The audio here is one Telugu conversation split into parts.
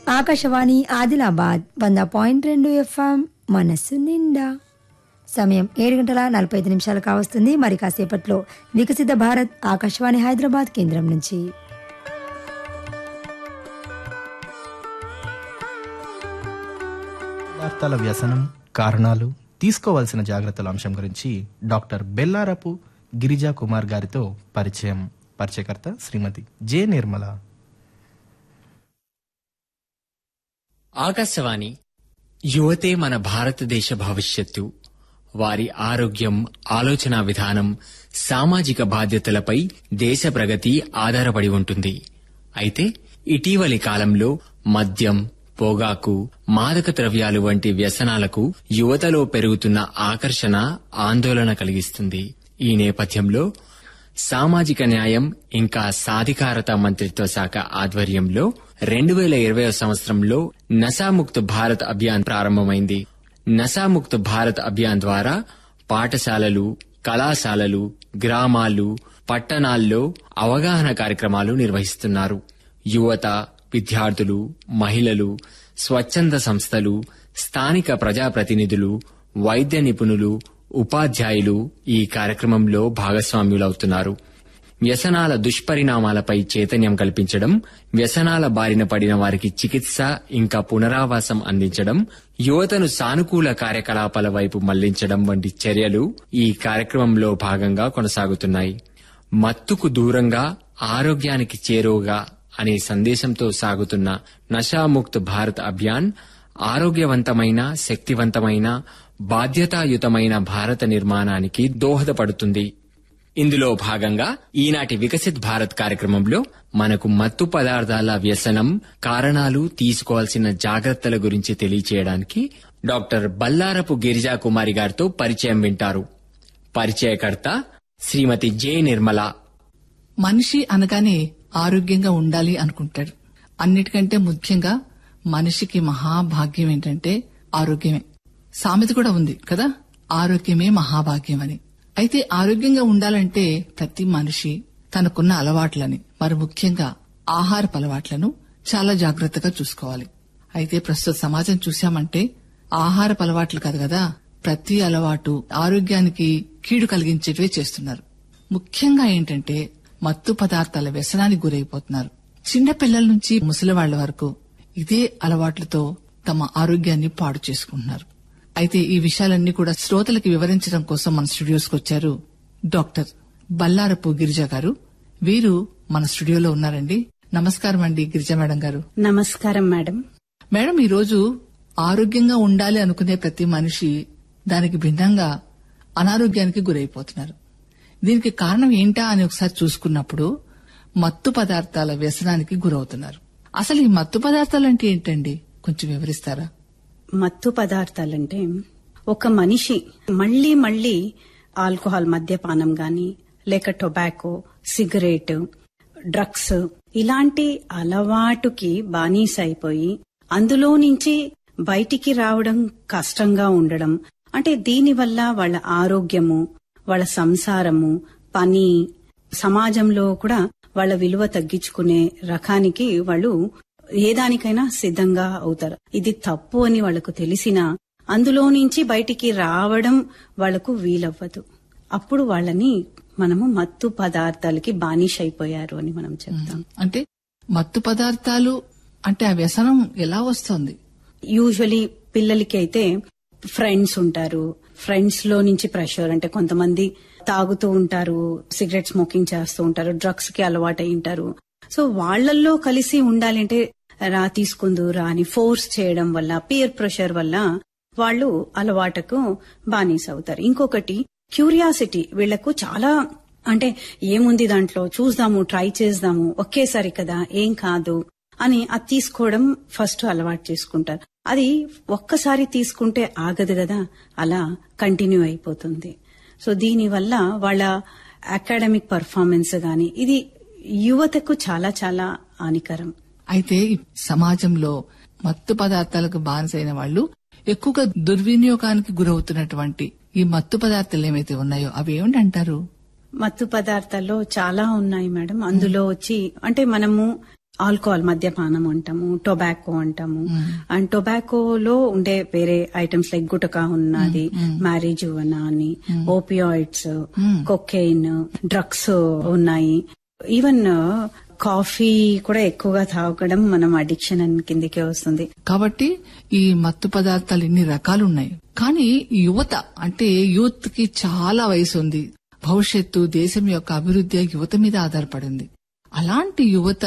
ఆకాశవాణి ఆదిలాబాద్ వంద పాయింట్ రెండు ఎఫ్ఎం మనస్సు నిండా సమయం ఏడు గంటల నలభై ఐదు నిమిషాలు కావస్తుంది మరి కాసేపట్లో వికసిత భారత్ ఆకాశవాణి హైదరాబాద్ కేంద్రం నుంచి పదార్థాల వ్యసనం కారణాలు తీసుకోవాల్సిన జాగ్రత్తల అంశం గురించి డాక్టర్ బెల్లారపు గిరిజా కుమార్ గారితో పరిచయం పరిచయకర్త శ్రీమతి జె నిర్మల ఆకాశవాణి యువతే మన భారతదేశ భవిష్యత్తు వారి ఆరోగ్యం ఆలోచన విధానం సామాజిక బాధ్యతలపై దేశ ప్రగతి ఆధారపడి ఉంటుంది అయితే ఇటీవలి కాలంలో మద్యం పొగాకు మాదక ద్రవ్యాలు వంటి వ్యసనాలకు యువతలో పెరుగుతున్న ఆకర్షణ ఆందోళన కలిగిస్తుంది ఈ నేపథ్యంలో సామాజిక న్యాయం ఇంకా సాధికారత మంత్రిత్వ శాఖ ఆధ్వర్యంలో రెండు వేల ఇరవై సంవత్సరంలో నశాముక్త భారత్ అభియాన్ ప్రారంభమైంది నశాముక్త భారత్ అభియాన్ ద్వారా పాఠశాలలు కళాశాలలు గ్రామాలు పట్టణాల్లో అవగాహన కార్యక్రమాలు నిర్వహిస్తున్నారు యువత విద్యార్థులు మహిళలు స్వచ్ఛంద సంస్థలు స్థానిక ప్రజాప్రతినిధులు వైద్య నిపుణులు ఉపాధ్యాయులు ఈ కార్యక్రమంలో భాగస్వామ్యులవుతున్నారు వ్యసనాల దుష్పరిణామాలపై చైతన్యం కల్పించడం వ్యసనాల బారిన పడిన వారికి చికిత్స ఇంకా పునరావాసం అందించడం యువతను సానుకూల కార్యకలాపాల వైపు మళ్లించడం వంటి చర్యలు ఈ కార్యక్రమంలో భాగంగా కొనసాగుతున్నాయి మత్తుకు దూరంగా ఆరోగ్యానికి చేరువగా అనే సందేశంతో సాగుతున్న నషాముక్త్ భారత్ అభియాన్ ఆరోగ్యవంతమైన శక్తివంతమైన బాధ్యతాయుతమైన భారత నిర్మాణానికి దోహదపడుతుంది ఇందులో భాగంగా ఈనాటి వికసిత్ భారత్ కార్యక్రమంలో మనకు మత్తు పదార్థాల వ్యసనం కారణాలు తీసుకోవాల్సిన జాగ్రత్తల గురించి తెలియచేయడానికి డాక్టర్ బల్లారపు గిరిజా కుమారి గారితో పరిచయం వింటారు పరిచయకర్త శ్రీమతి జె నిర్మల మనిషి అనగానే ఆరోగ్యంగా ఉండాలి అనుకుంటాడు అన్నిటికంటే ముఖ్యంగా మనిషికి మహాభాగ్యం ఏంటంటే ఆరోగ్యమే సామెత కూడా ఉంది కదా ఆరోగ్యమే మహాభాగ్యం అని అయితే ఆరోగ్యంగా ఉండాలంటే ప్రతి మనిషి తనకున్న అలవాట్లని మరి ముఖ్యంగా ఆహారపు అలవాట్లను చాలా జాగ్రత్తగా చూసుకోవాలి అయితే ప్రస్తుత సమాజం చూశామంటే ఆహారపు అలవాట్లు కాదు కదా ప్రతి అలవాటు ఆరోగ్యానికి కీడు కలిగించేటివే చేస్తున్నారు ముఖ్యంగా ఏంటంటే మత్తు పదార్థాల వ్యసనానికి గురైపోతున్నారు చిన్న పిల్లల నుంచి ముసలి వాళ్ల వరకు ఇదే అలవాట్లతో తమ ఆరోగ్యాన్ని పాడు చేసుకుంటున్నారు అయితే ఈ విషయాలన్నీ కూడా శ్రోతలకు వివరించడం కోసం మన స్టూడియోస్కి వచ్చారు డాక్టర్ బల్లారపు గిరిజ గారు వీరు మన స్టూడియోలో ఉన్నారండి నమస్కారం అండి గిరిజ మేడం గారు నమస్కారం మేడం మేడం ఈ రోజు ఆరోగ్యంగా ఉండాలి అనుకునే ప్రతి మనిషి దానికి భిన్నంగా అనారోగ్యానికి గురైపోతున్నారు దీనికి కారణం ఏంటా అని ఒకసారి చూసుకున్నప్పుడు మత్తు పదార్థాల వ్యసనానికి గురవుతున్నారు అసలు ఈ మత్తు పదార్థాలు అంటే ఏంటండి కొంచెం వివరిస్తారా మత్తు పదార్థాలంటే ఒక మనిషి మళ్లీ మళ్లీ ఆల్కహాల్ మద్యపానం గాని లేక టొబాకో సిగరెట్ డ్రగ్స్ ఇలాంటి అలవాటుకి బానిస అయిపోయి అందులో నుంచి బయటికి రావడం కష్టంగా ఉండడం అంటే దీనివల్ల వాళ్ళ ఆరోగ్యము వాళ్ళ సంసారము పని సమాజంలో కూడా వాళ్ళ విలువ తగ్గించుకునే రకానికి వాళ్ళు ఏదానికైనా సిద్ధంగా అవుతారు ఇది తప్పు అని వాళ్లకు తెలిసినా అందులో నుంచి బయటికి రావడం వాళ్లకు వీలవ్వదు అప్పుడు వాళ్ళని మనము మత్తు పదార్థాలకి బానిష అయిపోయారు అని మనం చెప్తాం అంటే మత్తు పదార్థాలు అంటే ఆ వ్యసనం ఎలా వస్తుంది యూజువలీ పిల్లలకి అయితే ఫ్రెండ్స్ ఉంటారు ఫ్రెండ్స్ లో నుంచి ప్రెషర్ అంటే కొంతమంది తాగుతూ ఉంటారు సిగరెట్ స్మోకింగ్ చేస్తూ ఉంటారు డ్రగ్స్ కి అలవాటై ఉంటారు సో వాళ్ళల్లో కలిసి ఉండాలి అంటే రా తీసుకుందు రా అని ఫోర్స్ చేయడం వల్ల పియర్ ప్రెషర్ వల్ల వాళ్ళు అలవాటుకు బానిస అవుతారు ఇంకొకటి క్యూరియాసిటీ వీళ్లకు చాలా అంటే ఏముంది దాంట్లో చూద్దాము ట్రై చేద్దాము ఒకేసారి కదా ఏం కాదు అని అది తీసుకోవడం ఫస్ట్ అలవాటు చేసుకుంటారు అది ఒక్కసారి తీసుకుంటే ఆగదు కదా అలా కంటిన్యూ అయిపోతుంది సో దీనివల్ల వాళ్ళ అకాడమిక్ పర్ఫార్మెన్స్ గాని ఇది యువతకు చాలా చాలా హానికరం అయితే ఈ సమాజంలో మత్తు పదార్థాలకు బానిసైన వాళ్ళు ఎక్కువగా దుర్వినియోగానికి గురవుతున్నటువంటి ఈ మత్తు పదార్థాలు ఏమైతే ఉన్నాయో అవి ఏమిటి అంటారు మత్తు పదార్థాల్లో చాలా ఉన్నాయి మేడం అందులో వచ్చి అంటే మనము ఆల్కహాల్ మద్యపానం అంటాము టొబాకో అంటాము అండ్ టొబాకోలో ఉండే వేరే ఐటమ్స్ లైక్ గుటకా ఉన్నది మ్యారేజ్ అని ఓపియాయిడ్స్ కొకెయిన్ డ్రగ్స్ ఉన్నాయి ఈవెన్ కాఫీ కూడా ఎక్కువగా తాగడం మనం అడిక్షన్ కిందకే వస్తుంది కాబట్టి ఈ మత్తు పదార్థాలు ఇన్ని రకాలు ఉన్నాయి కానీ యువత అంటే యూత్ కి చాలా వయసు ఉంది భవిష్యత్తు దేశం యొక్క అభివృద్ధి యువత మీద ఆధారపడింది అలాంటి యువత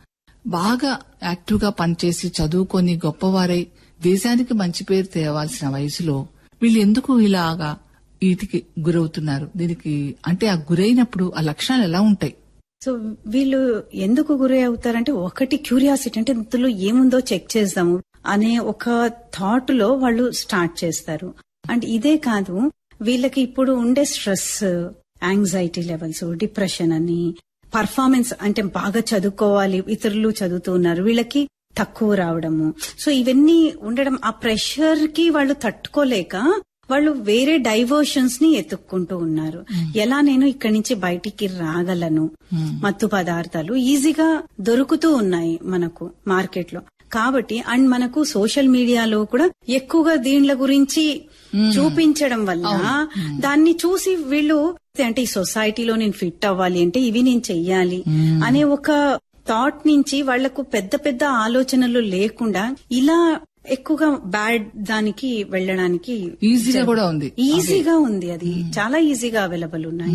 బాగా యాక్టివ్ గా పనిచేసి చదువుకొని గొప్పవారై దేశానికి మంచి పేరు తేవాల్సిన వయసులో వీళ్ళు ఎందుకు ఇలాగా వీటికి గురవుతున్నారు దీనికి అంటే ఆ గురైనప్పుడు ఆ లక్షణాలు ఎలా ఉంటాయి సో వీళ్ళు ఎందుకు గురి అవుతారంటే ఒకటి క్యూరియాసిటీ అంటే ఇందులో ఏముందో చెక్ చేద్దాము అనే ఒక థాట్ లో వాళ్ళు స్టార్ట్ చేస్తారు అండ్ ఇదే కాదు వీళ్ళకి ఇప్పుడు ఉండే స్ట్రెస్ యాంగ్జైటీ లెవెల్స్ డిప్రెషన్ అని పర్ఫార్మెన్స్ అంటే బాగా చదువుకోవాలి ఇతరులు చదువుతూ ఉన్నారు వీళ్ళకి తక్కువ రావడము సో ఇవన్నీ ఉండడం ఆ ప్రెషర్ కి వాళ్ళు తట్టుకోలేక వాళ్ళు వేరే డైవర్షన్స్ ని ఎత్తుక్కుంటూ ఉన్నారు ఎలా నేను ఇక్కడి నుంచి బయటికి రాగలను మత్తు పదార్థాలు ఈజీగా దొరుకుతూ ఉన్నాయి మనకు మార్కెట్ లో కాబట్టి అండ్ మనకు సోషల్ మీడియాలో కూడా ఎక్కువగా దీనిల గురించి చూపించడం వల్ల దాన్ని చూసి వీళ్ళు అంటే ఈ సొసైటీలో నేను ఫిట్ అవ్వాలి అంటే ఇవి నేను చెయ్యాలి అనే ఒక థాట్ నుంచి వాళ్లకు పెద్ద పెద్ద ఆలోచనలు లేకుండా ఇలా ఎక్కువగా బ్యాడ్ దానికి వెళ్ళడానికి ఈజీగా కూడా ఉంది ఈజీగా ఉంది అది చాలా ఈజీగా అవైలబుల్ ఉన్నాయి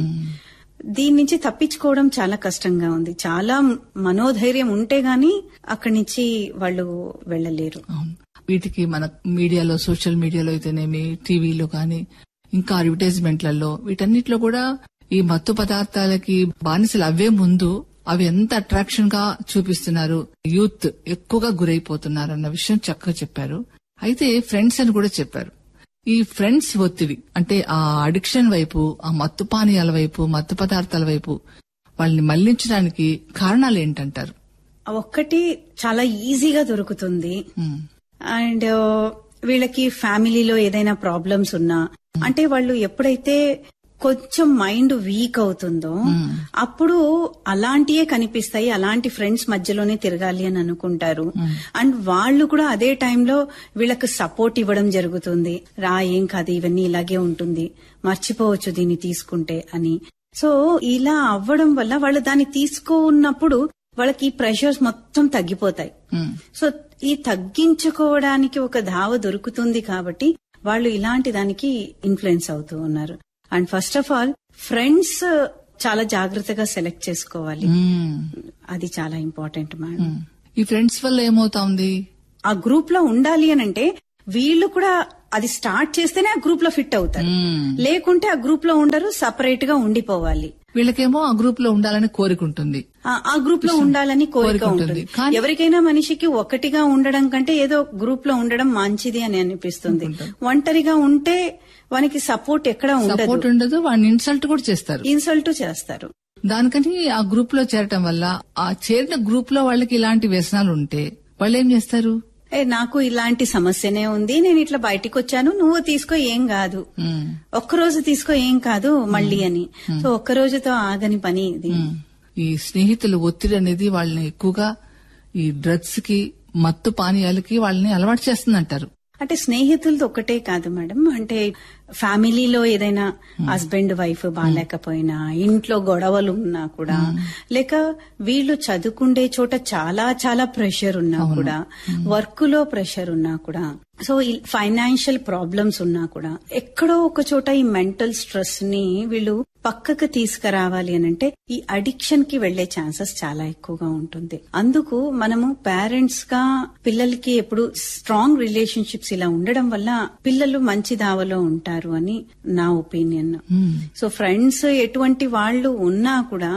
దీని నుంచి తప్పించుకోవడం చాలా కష్టంగా ఉంది చాలా మనోధైర్యం ఉంటే గాని అక్కడి నుంచి వాళ్ళు వెళ్ళలేరు అవును. వీటికి మన మీడియాలో సోషల్ మీడియాలో అయితేనేమి టీవీలో కానీ ఇంకా అడ్వర్టైజ్మెంట్లలో వీటన్నిటిలో కూడా ఈ మత్తు పదార్థాలకి బానిసలు అవే ముందు అవి ఎంత అట్రాక్షన్ గా చూపిస్తున్నారు యూత్ ఎక్కువగా గురైపోతున్నారు అన్న విషయం చక్కగా చెప్పారు అయితే ఫ్రెండ్స్ అని కూడా చెప్పారు ఈ ఫ్రెండ్స్ ఒత్తిడి అంటే ఆ అడిక్షన్ వైపు ఆ మత్తు పానీయాల వైపు మత్తు పదార్థాల వైపు వాళ్ళని మళ్లించడానికి కారణాలు ఏంటంటారు ఒక్కటి చాలా ఈజీగా దొరుకుతుంది ఉమ్, అండ్ వీళ్ళకి ఫ్యామిలీలో ఏదైనా ప్రాబ్లమ్స్ ఉన్నా అంటే వాళ్ళు ఎప్పుడైతే కొంచెం మైండ్ వీక్ అవుతుందో అప్పుడు అలాంటియే కనిపిస్తాయి అలాంటి ఫ్రెండ్స్ మధ్యలోనే తిరగాలి అని అనుకుంటారు అండ్ వాళ్ళు కూడా అదే టైంలో వీళ్ళకి సపోర్ట్ ఇవ్వడం జరుగుతుంది రా ఏం కాదు ఇవన్నీ ఇలాగే ఉంటుంది మర్చిపోవచ్చు దీన్ని తీసుకుంటే అని సో ఇలా అవ్వడం వల్ల వాళ్ళు దాన్ని తీసుకున్నప్పుడు వాళ్ళకి ఈ ప్రెషర్స్ మొత్తం తగ్గిపోతాయి ఉమ్. సో ఈ తగ్గించుకోవడానికి ఒక దావ దొరుకుతుంది కాబట్టి వాళ్ళు ఇలాంటి దానికి ఇన్ఫ్లుయెన్స్ అవుతూ ఉన్నారు and first of all friends చాలా జాగ్రత్తగా సెలెక్ట్ చేసుకోవాలి ఉమ్. అది చాలా ఇంపార్టెంట్ మేడం ఈ ఫ్రెండ్స్ వల్ల ఏమవుతా ఉంది ఆ గ్రూప్ లో ఉండాలి అని అంటే వీళ్ళు కూడా అది స్టార్ట్ చేస్తేనే ఆ గ్రూప్ లో ఫిట్ అవుతారు మ్మ్. లేకుంటే ఆ గ్రూప్ లో ఉండరు సపరేట్ గా ఉండిపోవాలి వీళ్ళకేమో ఆ గ్రూప్ లో ఉండాలని కోరికుంటుంది ఆ- ఆ గ్రూప్ లో ఉండాలని కోరిక కోరిక ఉంటుంది. ఉంటుంది కానీ- ఎవరికైనా మనిషికి ఒకటిగా ఉండడం కంటే ఏదో గ్రూప్ లో ఉండడం మంచిది అని అనిపిస్తుంది ఒంటరిగా ఉంటే వానికి సపోర్ట్ ఎక్కడ ఉండదు సపోర్ట్ ఉండదు వాడిని ఇన్సల్ట్ కూడా చేస్తారు ఇన్సల్ట్ చేస్తారు దానికని ఆ గ్రూప్ లో చేరటం వల్ల ఆ చేరిన గ్రూప్ లో వాళ్ళకి ఇలాంటి వ్యసనాలు ఉంటే వాళ్ళు ఏం చేస్తారు ఏ నాకు ఇలాంటి సమస్యనే ఉంది నేను ఇట్లా బయటికి వచ్చాను నువ్వు తీసుకో ఏం కాదు ఉమ్. ఒక్కరోజు తీసుకో ఏం కాదు మళ్ళీ అని సో ఒక్క రోజుతో ఆగని పని ఇది ఈ స్నేహితుల ఒత్తిడి అనేది వాళ్ళని ఎక్కువగా ఈ డ్రగ్స్ కి మత్తు పానీయాలకి వాళ్ళని అలవాటు చేస్తుందంటారు అంటే స్నేహితులతో ఒక్కటే కాదు మేడం అంటే ఫ్యామిలీలో ఏదైనా హస్బెండ్ వైఫ్ బాగాలేకపోయినా ఇంట్లో గొడవలు ఉన్నా కూడా లేక వీళ్ళు చదువుకుండే చోట చాలా చాలా ప్రెషర్ ఉన్నా కూడా వర్క్ లో ప్రెషర్ ఉన్నా కూడా సో ఫైనాన్షియల్ ప్రాబ్లమ్స్ ఉన్నా కూడా ఎక్కడో ఒక చోట ఈ మెంటల్ స్ట్రెస్ ని వీళ్ళు పక్కకు తీసుకురావాలి అని అంటే ఈ అడిక్షన్ కి వెళ్లే ఛాన్సెస్ చాలా ఎక్కువగా ఉంటుంది అందుకు మనము పేరెంట్స్ గా పిల్లలకి ఎప్పుడు స్ట్రాంగ్ రిలేషన్షిప్స్ ఇలా ఉండడం వల్ల పిల్లలు మంచి దావలో ఉంటారు అని నా ఒపీనియన్ సో ఫ్రెండ్స్ ఎటువంటి వాళ్ళు ఉన్నా కూడా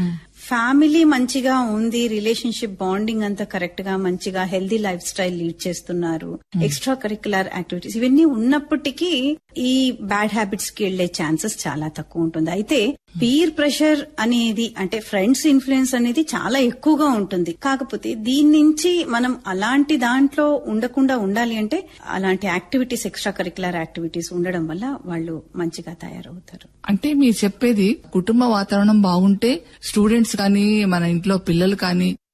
ఫ్యామిలీ మంచిగా ఉంది రిలేషన్షిప్ బాండింగ్ అంతా కరెక్ట్ గా మంచిగా హెల్దీ లైఫ్ స్టైల్ లీడ్ చేస్తున్నారు ఎక్స్ట్రా కరిక్యులర్ యాక్టివిటీస్ ఇవన్నీ ఉన్నప్పటికీ ఈ బ్యాడ్ హ్యాబిట్స్ కి వెళ్లే ఛాన్సెస్ చాలా తక్కువ ఉంటుంది అయితే పీర్ ప్రెషర్ అనేది అంటే ఫ్రెండ్స్ ఇన్ఫ్లుయెన్స్ అనేది చాలా ఎక్కువగా ఉంటుంది కాకపోతే దీని నుంచి మనం అలాంటి దాంట్లో ఉండకుండా ఉండాలి అంటే అలాంటి యాక్టివిటీస్ ఎక్స్ట్రా కరిక్యులర్ యాక్టివిటీస్ ఉండడం వల్ల వాళ్ళు మంచిగా తయారవుతారు అంటే మీరు చెప్పేది కుటుంబ వాతావరణం బాగుంటే స్టూడెంట్స్ కానీ మన ఇంట్లో పిల్లలు కానీ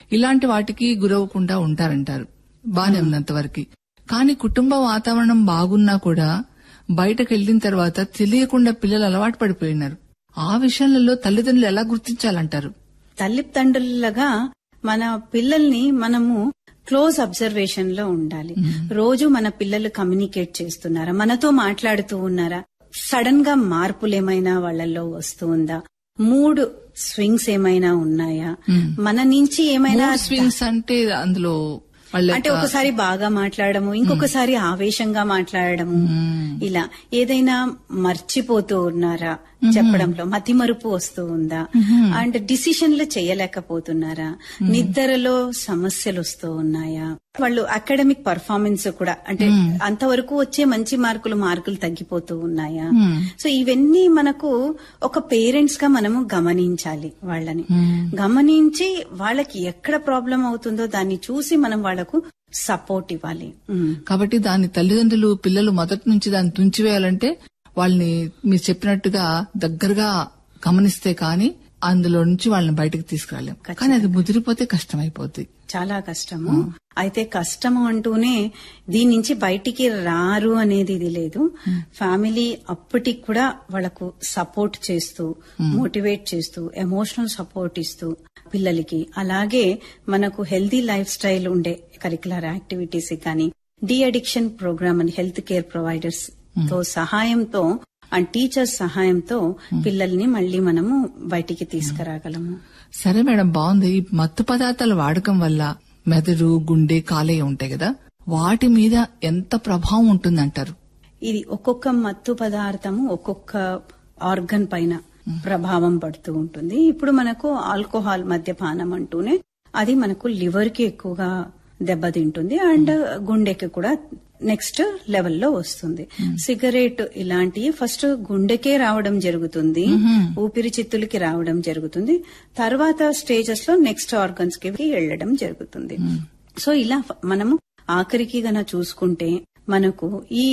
ఇలాంటి వాటికి గురవకుండా ఉంటారంటారు బానే ఉన్నంత వరకు కానీ కుటుంబ వాతావరణం బాగున్నా కూడా బయటకు వెళ్లిన తర్వాత తెలియకుండా పిల్లలు అలవాటు పడిపోయినారు ఆ విషయాలలో తల్లిదండ్రులు ఎలా గుర్తించాలంటారు తల్లిదండ్రులుగా మన పిల్లల్ని మనము క్లోజ్ అబ్జర్వేషన్ లో ఉండాలి రోజు మన పిల్లలు కమ్యూనికేట్ చేస్తున్నారా మనతో మాట్లాడుతూ ఉన్నారా సడన్ గా మార్పులు ఏమైనా వాళ్ళల్లో వస్తూ ఉందా మూడు స్వింగ్స్ ఏమైనా ఉన్నాయా మన నుంచి ఏమైనా స్వింగ్స్ అంటే అందులో వాళ్ళ అంటే యొక్క- ఒకసారి బాగా మాట్లాడము ఇంకొకసారి ఆవేశంగా మాట్లాడము ఇలా ఏదైనా మర్చిపోతూ ఉన్నారా చెప్పడంలో మతిమరుపు వస్తూ ఉందా అండ్ డిసిషన్లు చేయలేకపోతున్నారా నిద్రలో సమస్యలు వస్తూ ఉన్నాయా వాళ్ళు అకాడమిక్ పర్ఫార్మెన్స్ కూడా అంటే అంతవరకు వచ్చే మంచి మార్కులు మార్కులు తగ్గిపోతూ ఉన్నాయా సో ఇవన్నీ మనకు ఒక పేరెంట్స్ గా మనము గమనించాలి వాళ్ళని గమనించి వాళ్ళకి ఎక్కడ ప్రాబ్లం అవుతుందో దాన్ని చూసి మనం వాళ్ళకు సపోర్ట్ ఇవ్వాలి ఉమ్. కాబట్టి దాని తల్లిదండ్రులు పిల్లలు మొదటి నుంచి దాన్ని తుంచివేయాలంటే వాళ్ళని మీరు చెప్పినట్టుగా దగ్గరగా గమనిస్తే కానీ అందులో నుంచి వాళ్ళని బయటకు తీసుకురాలేం కానీ అది ముదిరిపోతే కష్టమైపోద్ది చాలా కష్టము అయితే కష్టము అంటూనే దీని నుంచి బయటికి రారు అనేది ఇది లేదు ఫ్యామిలీ అప్పటికి కూడా వాళ్ళకు సపోర్ట్ చేస్తూ మోటివేట్ చేస్తూ ఎమోషనల్ సపోర్ట్ ఇస్తూ పిల్లలకి అలాగే మనకు హెల్దీ లైఫ్ స్టైల్ ఉండే కరికులర్ యాక్టివిటీస్ కానీ డి అడిక్షన్ ప్రోగ్రామ్ అని హెల్త్ కేర్ ప్రొవైడర్స్ తో సహాయంతో అండ్ టీచర్స్ సహాయంతో పిల్లల్ని మళ్ళీ మనము బయటికి తీసుకురాగలము సరే మేడం బాగుంది ఈ మత్తు పదార్థాల వాడకం వల్ల మెదడు గుండె కాలేయ ఉంటాయి కదా వాటి మీద ఎంత ప్రభావం ఉంటుందంటారు ఇది ఒక్కొక్క మత్తు పదార్థము ఒక్కొక్క ఆర్గన్ పైన ప్రభావం పడుతూ ఉంటుంది ఇప్పుడు మనకు ఆల్కహాల్ మద్యపానం అంటూనే అది మనకు లివర్ కి ఎక్కువగా దెబ్బతింటుంది అండ్ గుండెకి కూడా నెక్స్ట్ లెవెల్లో వస్తుంది సిగరెట్ ఇలాంటివి ఫస్ట్ గుండెకే రావడం జరుగుతుంది ఊపిరితిత్తులకి రావడం జరుగుతుంది తర్వాత స్టేజెస్ లో నెక్స్ట్ ఆర్గన్స్ కి వెళ్ళడం జరుగుతుంది సో ఇలా మనము ఆఖరికి గన చూసుకుంటే మనకు ఈ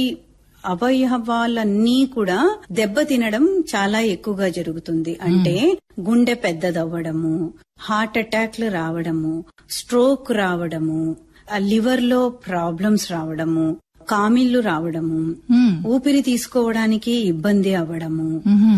అవయవాలన్నీ కూడా దెబ్బ తినడం చాలా ఎక్కువగా జరుగుతుంది అంటే గుండె పెద్దదవ్వడము హార్ట్ అటాక్లు రావడము స్ట్రోక్ రావడము లివర్ లో ప్రాబ్లమ్స్ రావడము కామిళ్లు రావడము ఊపిరి తీసుకోవడానికి ఇబ్బంది అవ్వడము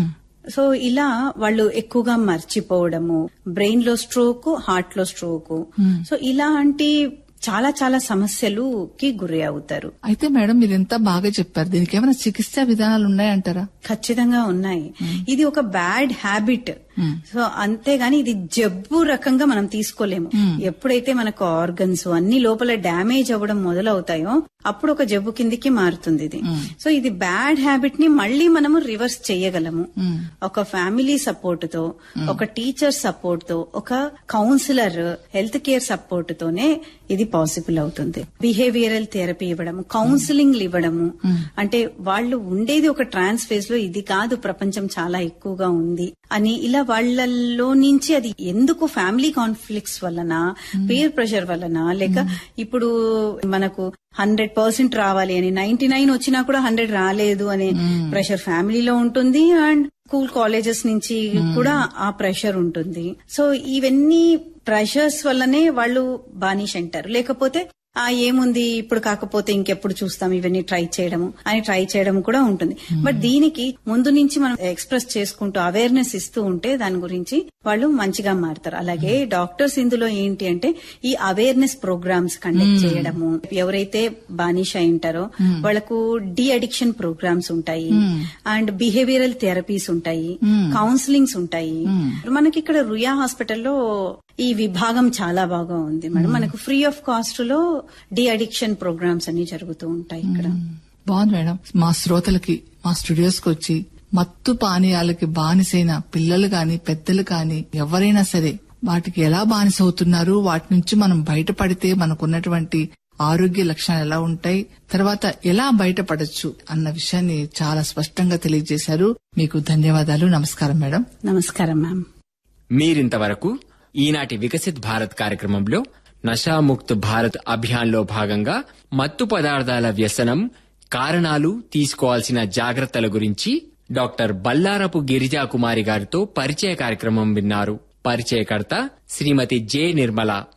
సో ఇలా వాళ్ళు ఎక్కువగా మర్చిపోవడము బ్రెయిన్ లో స్ట్రోక్ హార్ట్ లో స్ట్రోక్ సో ఇలాంటి చాలా చాలా సమస్యలుకి గురి అవుతారు అయితే మేడం మీరు ఎంత బాగా చెప్పారు దీనికి ఏమైనా చికిత్సా విధానాలు ఉన్నాయంటారా ఖచ్చితంగా ఉన్నాయి ఇది ఒక బ్యాడ్ హ్యాబిట్ సో అంతేగాని ఇది జబ్బు రకంగా మనం తీసుకోలేము ఎప్పుడైతే మనకు ఆర్గన్స్ అన్ని లోపల డ్యామేజ్ అవ్వడం మొదలవుతాయో అప్పుడు ఒక జబ్బు కిందికి మారుతుంది ఇది సో ఇది బ్యాడ్ హ్యాబిట్ ని మళ్ళీ మనము రివర్స్ చేయగలము ఒక ఫ్యామిలీ సపోర్ట్ తో ఒక టీచర్ సపోర్ట్ తో ఒక కౌన్సిలర్ హెల్త్ కేర్ సపోర్ట్ తోనే ఇది పాసిబుల్ అవుతుంది బిహేవియరల్ థెరపీ ఇవ్వడము కౌన్సిలింగ్ ఇవ్వడము అంటే వాళ్ళు ఉండేది ఒక ట్రాన్స్ ఫేజ్ లో ఇది కాదు ప్రపంచం చాలా ఎక్కువగా ఉంది అని ఇలా వాళ్ళల్లో నుంచి అది ఎందుకు ఫ్యామిలీ కాన్ఫ్లిక్ట్స్ వలన పీర్ ప్రెషర్ వలన లేక ఇప్పుడు మనకు హండ్రెడ్ పర్సెంట్ రావాలి అని నైన్టీ నైన్ వచ్చినా కూడా హండ్రెడ్ రాలేదు అనే ప్రెషర్ ఫ్యామిలీలో ఉంటుంది అండ్ స్కూల్ కాలేజెస్ నుంచి కూడా ఆ ప్రెషర్ ఉంటుంది సో ఇవన్నీ ప్రెషర్స్ వల్లనే వాళ్ళు బానిష్ అంటారు లేకపోతే ఆ ఏముంది ఇప్పుడు కాకపోతే ఇంకెప్పుడు చూస్తాం ఇవన్నీ ట్రై చేయడము అని ట్రై చేయడం కూడా ఉంటుంది బట్ దీనికి ముందు నుంచి మనం ఎక్స్ప్రెస్ చేసుకుంటూ అవేర్నెస్ ఇస్తూ ఉంటే దాని గురించి వాళ్ళు మంచిగా మారుతారు అలాగే డాక్టర్స్ ఇందులో ఏంటి అంటే ఈ అవేర్నెస్ ప్రోగ్రామ్స్ కండక్ట్ చేయడము ఎవరైతే బానిష ఉంటారో వాళ్ళకు డి అడిక్షన్ ప్రోగ్రామ్స్ ఉంటాయి అండ్ బిహేవియరల్ థెరపీస్ ఉంటాయి కౌన్సిలింగ్స్ ఉంటాయి మనకి ఇక్కడ రుయా హాస్పిటల్లో ఈ విభాగం చాలా బాగా ఉంది మేడం మనకు ఫ్రీ ఆఫ్ కాస్ట్ లో డి అడిక్షన్ ప్రోగ్రామ్స్ అన్ని జరుగుతూ ఉంటాయి ఇక్కడ బాగుంది మేడం మా శ్రోతలకి మా స్టూడియోస్ కి వచ్చి మత్తు పానీయాలకి బానిసైన పిల్లలు గాని పెద్దలు కాని ఎవరైనా సరే వాటికి ఎలా బానిస అవుతున్నారు వాటి నుంచి మనం బయటపడితే మనకున్నటువంటి ఆరోగ్య లక్షణాలు ఎలా ఉంటాయి తర్వాత ఎలా బయటపడొచ్చు అన్న విషయాన్ని చాలా స్పష్టంగా తెలియజేశారు మీకు ధన్యవాదాలు నమస్కారం మేడం నమస్కారం మ్యామ్ మీరింతవరకు ఈనాటి వికసిత్ భారత్ కార్యక్రమంలో నషాముక్త్ భారత్ అభియాన్లో భాగంగా మత్తు పదార్థాల వ్యసనం కారణాలు తీసుకోవాల్సిన జాగ్రత్తల గురించి డాక్టర్ బల్లారపు గిరిజా కుమారి గారితో పరిచయ కార్యక్రమం విన్నారు పరిచయకర్త శ్రీమతి జె నిర్మల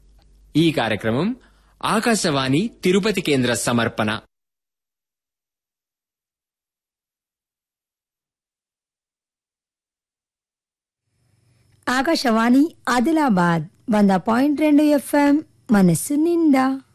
ఈ కార్యక్రమం ఆకాశవాణి తిరుపతి కేంద్ర సమర్పణ ఆకాశవాణి ఆదిలాబాద్ వంద పాయింట్ రెండు ఎఫ్ఎం మనస్సు నిండా